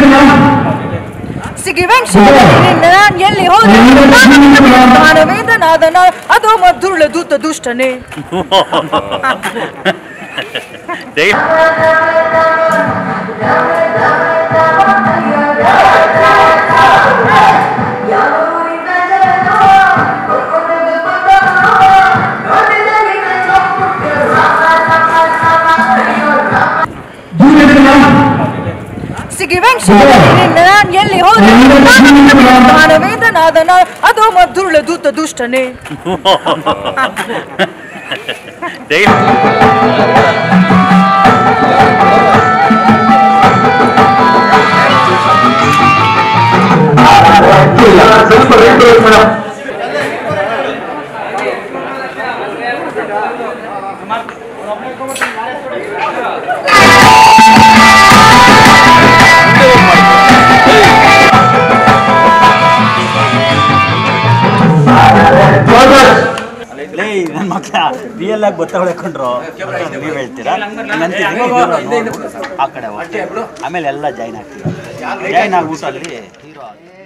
ಸಿಗಿವೆಂಕ್ಷ ಎಲ್ಲಿ ಹೋದೆ ವೇದನಾದನ ಅದು ಮಧುರುಳ ದೂತ ದುಷ್ಟನೇ ದೈ ಸಿಗಿವೆಂಕ್ಷ ಎಲ್ಲಿ ಹೋದೆ ವೇದನಾದನ ಅದು ಮಧುರುಳ ದೂತ ದುಷ್ಟನೇ ದೈ ಸ್ವಲ್ಪ ರೇಟ್ ಮೇಡಮ್ ಲೇ ನನ್ನ ಮಕ್ಕಳ ರಿಯಲ್ ಆಗಿ ಗೊತ್ತಾವಳೆ ಕೊಂಡ್ರು ನೀವು ಹೇಳ್ತೀರಾ ನಂತೀನಿ ಆ ಕಡೆ ಹೋಗ್ತೀವಿ. ಆಮೇಲೆ ಎಲ್ಲ ಜಾಯ್ನ್ ಆಗ್ತೀವಿ ಜಾಯ್ನ್ ಆಗ್ಬಿಟ್ಟು ಅಲ್ಲಿ ಹೀರೋ